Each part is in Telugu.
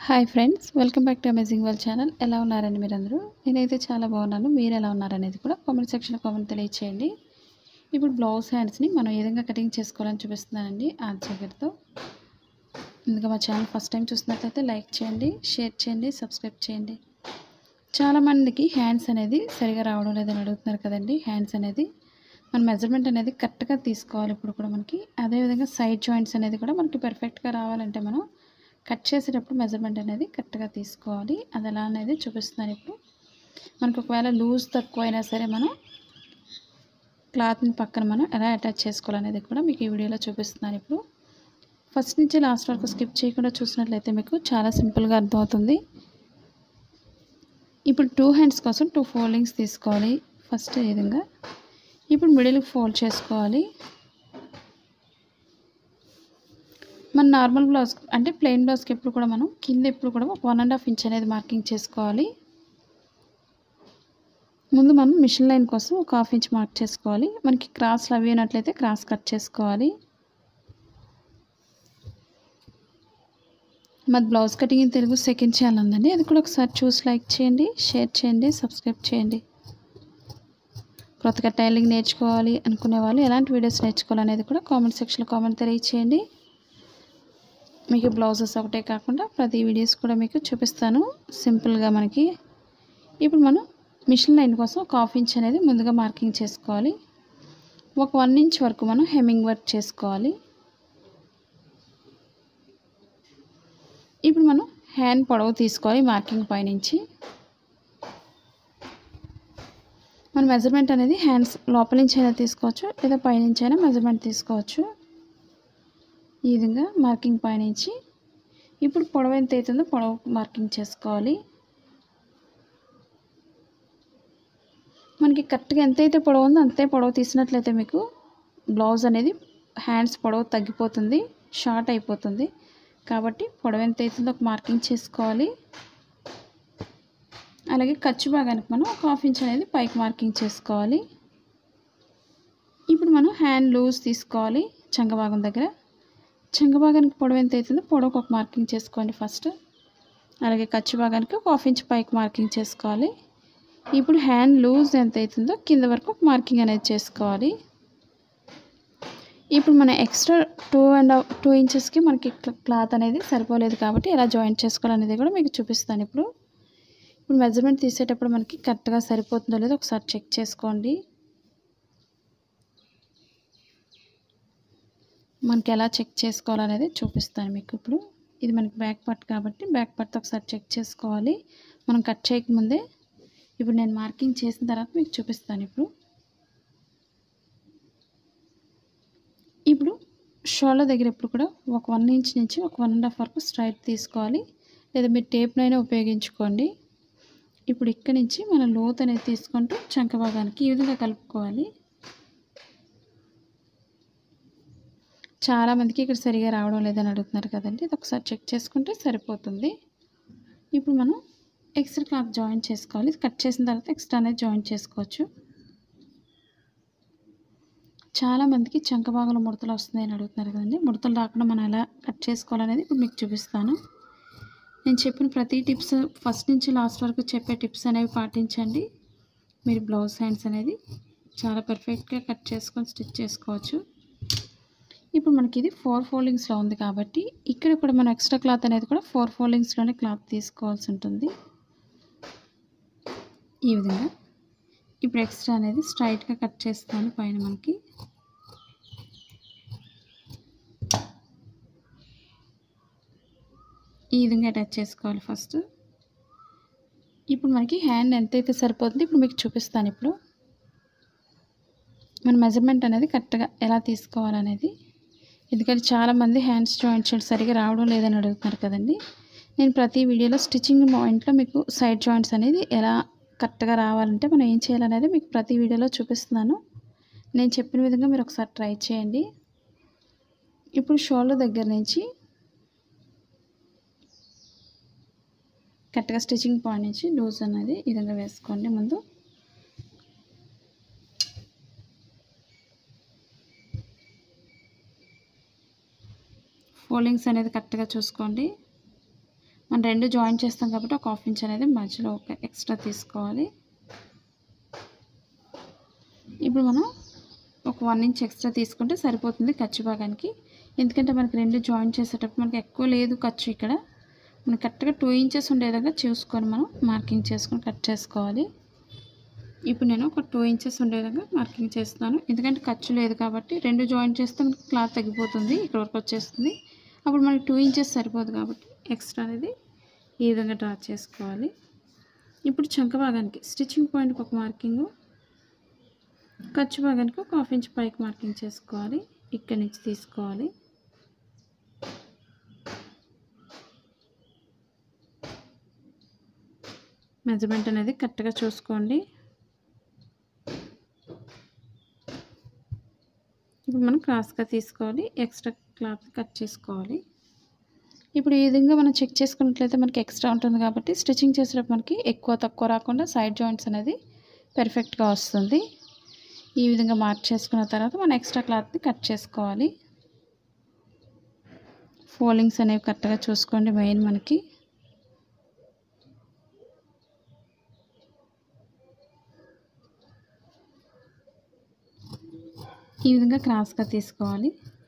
hi friends welcome back to amazing world channel ఎలా ఉన్నారండి మీరందరూ నేనైతే చాలా బాగున్నాను మీరు ఎలా ఉన్నారనేది కూడా కామెంట్ సెక్షన్లో కామెంట్ తెలియచేయండి ఇప్పుడు బ్లౌజ్ హ్యాండ్స్ని మనం ఏ విధంగా కటింగ్ చేసుకోవాలని చూపిస్తున్నానండి ఆ జాకెట్తో ముందుగా మా ఛానల్ ఫస్ట్ టైం చూసినట్లయితే లైక్ చేయండి షేర్ చేయండి సబ్స్క్రైబ్ చేయండి చాలామందికి హ్యాండ్స్ అనేది సరిగా రావడం లేదని అడుగుతున్నారు కదండి హ్యాండ్స్ అనేది మన మెజర్మెంట్ అనేది కరెక్ట్గా తీసుకోవాలి ఇప్పుడు కూడా మనకి అదేవిధంగా సైడ్ జాయింట్స్ అనేది కూడా మనకి పర్ఫెక్ట్గా రావాలంటే మనం కట్ చేసేటప్పుడు మెజర్మెంట్ అనేది కరెక్ట్గా తీసుకోవాలి అది ఎలా అనేది చూపిస్తున్నాను ఇప్పుడు మనకు ఒకవేళ లూజ్ తక్కువ అయినా సరే మనం క్లాత్ని పక్కన మనం ఎలా అటాచ్ చేసుకోవాలనేది కూడా మీకు ఈ వీడియోలో చూపిస్తున్నాను ఇప్పుడు ఫస్ట్ నుంచి లాస్ట్ వరకు స్కిప్ చేయకుండా చూసినట్లయితే మీకు చాలా సింపుల్గా అర్థమవుతుంది ఇప్పుడు టూ హ్యాండ్స్ కోసం టూ ఫోల్డింగ్స్ తీసుకోవాలి ఫస్ట్ ఈ విధంగా ఇప్పుడు మిడిల్కి ఫోల్డ్ చేసుకోవాలి మన నార్మల్ బ్లౌజ్ అంటే ప్లెయిన్ బ్లౌజ్కి ఎప్పుడు కూడా మనం కింద ఎప్పుడు కూడా ఒక వన్ అండ్ హాఫ్ ఇంచ్ అనేది మార్కింగ్ చేసుకోవాలి ముందు మనం మిషన్ లైన్ కోసం ఒక హాఫ్ ఇంచ్ మార్క్ చేసుకోవాలి మనకి క్రాస్లు అవి అయినట్లయితే క్రాస్ కట్ చేసుకోవాలి మాది blouse cutting in Telugu second channel ఉందండి అది కూడా ఒకసారి చూసి లైక్ చేయండి షేర్ చేయండి సబ్స్క్రైబ్ చేయండి కొత్తగా టైలింగ్ నేర్చుకోవాలి అనుకునే వాళ్ళు ఎలాంటి వీడియోస్ నేర్చుకోవాలనేది కూడా కామెంట్ సెక్షన్లో కామెంట్ తెలియచేయండి మీకు బ్లౌజెస్ ఒకటే కాకుండా ప్రతి వీడియోస్ కూడా మీకు చూపిస్తాను సింపుల్గా మనకి ఇప్పుడు మనం మిషన్ లైన్ కోసం ఒక హాఫ్ ఇంచ్ అనేది ముందుగా మార్కింగ్ చేసుకోవాలి ఒక వన్ ఇంచ్ వరకు మనం హెమ్మింగ్ వర్క్ చేసుకోవాలి ఇప్పుడు మనం హ్యాండ్ పొడవు తీసుకోవాలి మార్కింగ్ పైనుంచి మన మెజర్మెంట్ అనేది హ్యాండ్స్ లోపల నుంచి అయినా తీసుకోవచ్చు లేదా పైనుంచి అయినా మెజర్మెంట్ తీసుకోవచ్చు ఈ విధంగా మార్కింగ్ పైనుంచి ఇప్పుడు పొడవు ఎంత అవుతుందో పొడవు మార్కింగ్ చేసుకోవాలి మనకి కరెక్ట్గా ఎంత అయితే పొడవు ఉందో అంతే పొడవు తీసినట్లయితే మీకు బ్లౌజ్ అనేది హ్యాండ్స్ పొడవు తగ్గిపోతుంది షార్ట్ అయిపోతుంది కాబట్టి పొడవు ఎంత అవుతుందో ఒక మార్కింగ్ చేసుకోవాలి అలాగే ఖర్చు భాగానికి మనం ఒక హాఫ్ ఇంచ్ అనేది పైకి మార్కింగ్ చేసుకోవాలి ఇప్పుడు మనం హ్యాండ్ లూజ్ తీసుకోవాలి చంగ భాగం దగ్గర చంగ భాగానికి పొడవు ఎంత అవుతుందో పొడవుకు ఒక మార్కింగ్ చేసుకోండి ఫస్ట్ అలాగే ఖర్చు భాగానికి ఒక హాఫ్ ఇంచ్ పైకి మార్కింగ్ చేసుకోవాలి ఇప్పుడు హ్యాండ్ లూజ్ ఎంత అవుతుందో కింద వరకు ఒక మార్కింగ్ అనేది చేసుకోవాలి ఇప్పుడు మన ఎక్స్ట్రా టూ అండ్ టూ ఇంచెస్కి మనకి క్లాత్ అనేది సరిపోలేదు కాబట్టి ఎలా జాయింట్ చేసుకోవాలనేది కూడా మీకు చూపిస్తాను ఇప్పుడు ఇప్పుడు మెజర్మెంట్ తీసేటప్పుడు మనకి కరెక్ట్గా సరిపోతుందో లేదో ఒకసారి చెక్ చేసుకోండి మనకి ఎలా చెక్ చేసుకోవాలనేది చూపిస్తాను మీకు ఇప్పుడు ఇది మనకి బ్యాక్ పార్ట్ కాబట్టి బ్యాక్ పార్ట్ ఒకసారి చెక్ చేసుకోవాలి మనం కట్ చేయకముందే ఇప్పుడు నేను మార్కింగ్ చేసిన తర్వాత మీకు చూపిస్తాను ఇప్పుడు ఇప్పుడు షోల్డర్ దగ్గర ఎప్పుడు కూడా ఒక వన్ ఇంచ్ నుంచి ఒక వన్ అండ్ హాఫ్ వరకు స్ట్రైట్ తీసుకోవాలి లేదా మీరు టేప్నైనా ఉపయోగించుకోండి ఇప్పుడు ఇక్కడ నుంచి మనం లోత్ అనేది తీసుకుంటూ చంక భాగానికి ఈ విధంగా కలుపుకోవాలి చాలామందికి ఇక్కడ సరిగా రావడం లేదని అడుగుతున్నారు కదండి ఇది ఒకసారి చెక్ చేసుకుంటే సరిపోతుంది ఇప్పుడు మనం ఎక్స్ట్రా క్లాత్ జాయిన్ చేసుకోవాలి ఇది కట్ చేసిన తర్వాత ఎక్స్ట్రా అనేది జాయిన్ చేసుకోవచ్చు చాలామందికి చంక భాగంలో ముడతలు వస్తున్నాయని అడుగుతున్నారు కదండి ముడతలు రాకుండా మనం ఎలా కట్ చేసుకోవాలనేది ఇప్పుడు మీకు చూపిస్తాను నేను చెప్పిన ప్రతి టిప్స్ ఫస్ట్ నుంచి లాస్ట్ వరకు చెప్పే టిప్స్ అనేవి పాటించండి మీరు బ్లౌజ్ హ్యాండ్స్ అనేది చాలా పర్ఫెక్ట్గా కట్ చేసుకొని స్టిచ్ చేసుకోవచ్చు ఇప్పుడు మనకి ఇది ఫోర్ ఫోల్డింగ్స్లో ఉంది కాబట్టి ఇక్కడ కూడా మనం ఎక్స్ట్రా క్లాత్ అనేది కూడా ఫోర్ ఫోల్డింగ్స్లోనే క్లాత్ తీసుకోవాల్సి ఉంటుంది ఈ విధంగా ఇప్పుడు ఎక్స్ట్రా అనేది స్ట్రైట్గా కట్ చేస్తాను పైన మనకి ఈ విధంగా అటాచ్ చేసుకోవాలి ఫస్ట్ ఇప్పుడు మనకి హ్యాండ్ ఎంతైతే సరిపోతుందో ఇప్పుడు మీకు చూపిస్తాను ఇప్పుడు మన మెజర్మెంట్ అనేది కరెక్ట్గా ఎలా తీసుకోవాలనేది ఎందుకంటే చాలామంది హ్యాండ్స్ జాయింట్స్ సరిగా రావడం లేదని అడుగుతున్నారు కదండి నేను ప్రతి వీడియోలో స్టిచ్చింగ్ పాయింట్లో మీకు సైడ్ జాయింట్స్ అనేది ఎలా కరెక్ట్గా రావాలంటే మనం ఏం చేయాలనేది మీకు ప్రతి వీడియోలో చూపిస్తున్నాను నేను చెప్పిన విధంగా మీరు ఒకసారి ట్రై చేయండి ఇప్పుడు షోల్డర్ దగ్గర నుంచి కరెక్ట్గా స్టిచ్చింగ్ పాయింట్ నుంచి లూజ్ అనేది ఈ విధంగా వేసుకోండి ముందు ఫోల్డింగ్స్ అనేది కరెక్ట్గా చూసుకోండి మనం రెండు జాయిన్ చేస్తాం కాబట్టి ఒక హాఫ్ ఇంచ్ అనేది మధ్యలో ఒక ఎక్స్ట్రా తీసుకోవాలి ఇప్పుడు మనం ఒక వన్ ఇంచ్ ఎక్స్ట్రా తీసుకుంటే సరిపోతుంది ఖర్చు భాగానికి ఎందుకంటే మనకి రెండు జాయిన్ చేసేటప్పుడు మనకి ఎక్కువ లేదు ఖర్చు ఇక్కడ మనం కరెక్ట్గా టూ ఇంచెస్ ఉండే విధంగా చూసుకొని మనం మార్కింగ్ చేసుకొని కట్ చేసుకోవాలి ఇప్పుడు నేను ఒక టూ ఇంచెస్ ఉండే విధంగా మార్కింగ్ చేస్తున్నాను ఎందుకంటే ఖర్చు లేదు కాబట్టి రెండు జాయిన్ చేస్తే మనకి క్లాత్ తగ్గిపోతుంది ఇక్కడ వరకు వచ్చేస్తుంది అప్పుడు మనకి టూ ఇంచెస్ సరిపోదు కాబట్టి ఎక్స్ట్రా అనేది ఈ విధంగా డ్రా చేసుకోవాలి ఇప్పుడు చంక భాగానికి స్టిచ్చింగ్ పాయింట్కి ఒక మార్కింగ్ ఖర్చు భాగానికి ఒక హాఫ్ ఇంచ్ పైకి మార్కింగ్ చేసుకోవాలి ఇక్కడి నుంచి తీసుకోవాలి మెజర్మెంట్ అనేది కరెక్ట్గా చూసుకోండి ఇప్పుడు మనం క్రాస్గా తీసుకోవాలి ఎక్స్ట్రా క్లాత్ కట్ చేసుకోవాలి ఇప్పుడు ఈ విధంగా మనం చెక్ చేసుకున్నట్లయితే మనకి ఎక్స్ట్రా ఉంటుంది కాబట్టి స్టిచ్చింగ్ చేసేటప్పుడు మనకి ఎక్కువ తక్కువ రాకుండా సైడ్ జాయింట్స్ అనేది పెర్ఫెక్ట్గా వస్తుంది ఈ విధంగా మార్క్ చేసుకున్న తర్వాత మనం ఎక్స్ట్రా క్లాత్ని కట్ చేసుకోవాలి ఫోల్డింగ్స్ అనేవి కరెక్ట్గా చూసుకోండి మెయిన్ మనకి ఈ విధంగా క్రాస్గా తీసుకోవాలి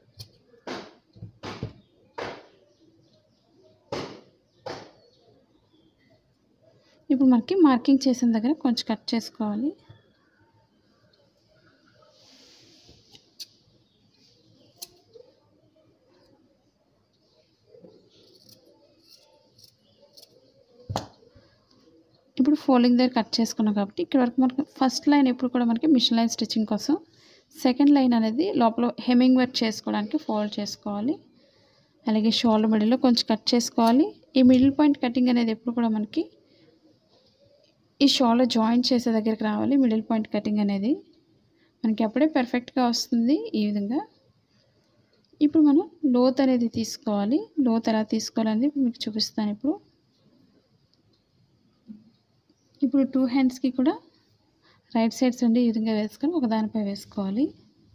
ఇప్పుడు మనకి మార్కింగ్ చేసిన దగ్గర కొంచెం కట్ చేసుకోవాలి ఇప్పుడు ఫోల్డింగ్ దగ్గర కట్ చేసుకున్నాం కాబట్టి ఇక్కడ వరకు మనకి ఫస్ట్ లైన్ ఎప్పుడు కూడా మనకి మిషన్ లైన్ స్టిచ్చింగ్ కోసం సెకండ్ లైన్ అనేది లోపల హెమ్మింగ్ వర్క్ చేసుకోవడానికి ఫోల్డ్ చేసుకోవాలి అలాగే షోల్డర్ మిడిల్లో కొంచెం కట్ చేసుకోవాలి ఈ మిడిల్ పాయింట్ కటింగ్ అనేది ఎప్పుడు కూడా మనకి ఈ షోల్డర్ జాయింట్ చేసే దగ్గరికి రావాలి మిడిల్ పాయింట్ కటింగ్ అనేది మనకి అప్పుడే పర్ఫెక్ట్గా వస్తుంది ఈ విధంగా ఇప్పుడు మనం లోత్ అనేది తీసుకోవాలి లోత్ ఎలా తీసుకోవాలనేది మీకు చూపిస్తాను ఇప్పుడు ఇప్పుడు టూ హ్యాండ్స్కి కూడా రైట్ సైడ్స్ ఉండి ఈ విధంగా వేసుకొని ఒక దానిపై వేసుకోవాలి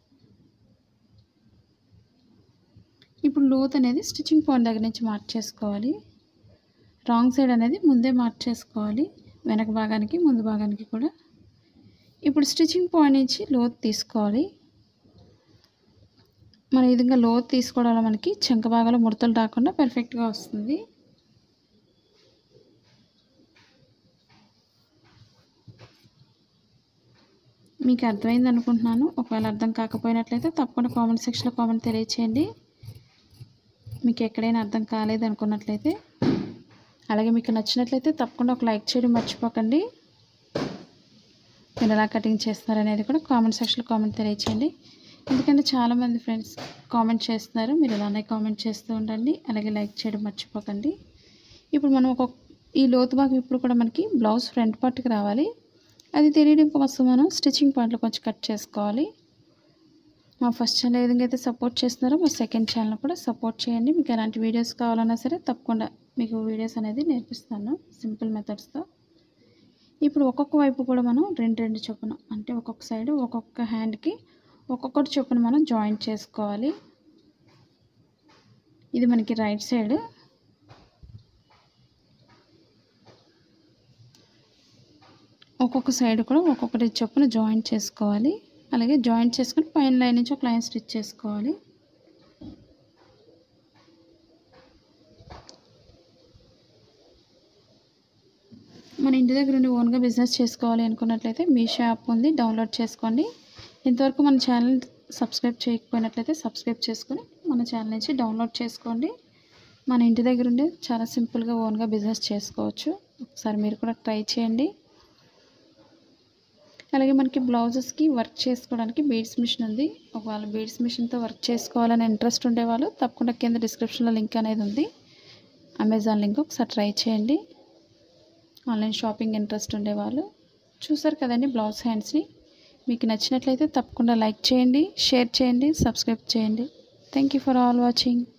ఇప్పుడు లోత్ అనేది స్టిచ్చింగ్ పాయింట్ దగ్గర నుంచి మార్క్ చేసుకోవాలి రాంగ్ సైడ్ అనేది ముందే మార్క్ చేసుకోవాలి వెనక భాగానికి ముందు భాగానికి కూడా ఇప్పుడు స్టిచ్చింగ్ పాయింట్ నుంచి లోత్ తీసుకోవాలి మన ఈ విధంగా లోత్ తీసుకోవడం వల్ల మనకి చెంక భాగంలో ముడతలు రాకుండా పర్ఫెక్ట్గా వస్తుంది మీకు అర్థమైంది అనుకుంటున్నాను ఒకవేళ అర్థం కాకపోయినట్లయితే తప్పకుండా కామెంట్ సెక్షన్లో కామెంట్ తెలియచేయండి మీకు ఎక్కడైనా అర్థం కాలేదు అనుకున్నట్లయితే అలాగే మీకు నచ్చినట్లయితే తప్పకుండా ఒక లైక్ చేయడం మర్చిపోకండి మీరు ఎలా కటింగ్ చేస్తున్నారు అనేది కూడా కామెంట్ సెక్షన్లో కామెంట్ తెలియచేయండి ఎందుకంటే చాలామంది ఫ్రెండ్స్ కామెంట్ చేస్తున్నారు మీరు ఇలానే కామెంట్ చేస్తూ ఉండండి అలాగే లైక్ చేయడం మర్చిపోకండి ఇప్పుడు మనం ఒక ఈ లోతు భాగం ఇప్పుడు కూడా మనకి బ్లౌజ్ ఫ్రంట్ పార్ట్కి రావాలి అది తెలియడం కోసం మనం స్టిచ్చింగ్ పాయింట్లో కొంచెం కట్ చేసుకోవాలి మా ఫస్ట్ ఛానల్ ఏ విధంగా అయితే సపోర్ట్ చేస్తున్నారో మా సెకండ్ ఛానల్ కూడా సపోర్ట్ చేయండి మీకు ఎలాంటి వీడియోస్ కావాలన్నా సరే తప్పకుండా మీకు వీడియోస్ అనేది నేర్పిస్తాను సింపుల్ మెథడ్స్తో ఇప్పుడు ఒక్కొక్క వైపు కూడా మనం రెండు రెండు చొప్పున అంటే ఒక్కొక్క సైడ్ ఒక్కొక్క హ్యాండ్కి ఒక్కొక్కటి చొప్పున మనం జాయింట్ చేసుకోవాలి ఇది మనకి రైట్ సైడ్ ఒక్కొక్క సైడ్ కూడా ఒక్కొక్కటి చొప్పున జాయింట్ చేసుకోవాలి అలాగే జాయింట్ చేసుకొని పైన లైన్ నుంచి ఒక లైన్ స్టిచ్ చేసుకోవాలి మన ఇంటి దగ్గర ఉండి ఓన్గా బిజినెస్ చేసుకోవాలి అనుకున్నట్లయితే మీ షాప్ ఉంది డౌన్లోడ్ చేసుకోండి ఇంతవరకు మన ఛానల్ సబ్స్క్రైబ్ చేయకపోయినట్లయితే సబ్స్క్రైబ్ చేసుకొని మన ఛానల్ నుంచి డౌన్లోడ్ చేసుకోండి మన ఇంటి దగ్గర ఉండి చాలా సింపుల్గా ఓన్గా బిజినెస్ చేసుకోవచ్చు ఒకసారి మీరు కూడా ట్రై చేయండి అలాగే మనకి బ్లౌజెస్కి వర్క్ చేసుకోవడానికి బీడ్స్ మిషన్ ఉంది ఒకవేళ బీడ్స్ మిషన్తో వర్క్ చేసుకోవాలని ఇంట్రెస్ట్ ఉండేవాళ్ళు తప్పకుండా కింద డిస్క్రిప్షన్లో లింక్ అనేది ఉంది అమెజాన్ లింక్ ఒకసారి ట్రై చేయండి ఆన్లైన్ షాపింగ్ ఇంట్రెస్ట్ ఉండేవాళ్ళు చూసారు కదండి బ్లౌజ్ హ్యాండ్స్ని మీకు నచ్చినట్లయితే తప్పకుండా లైక్ చేయండి షేర్ చేయండి సబ్స్క్రైబ్ చేయండి thank you for all watching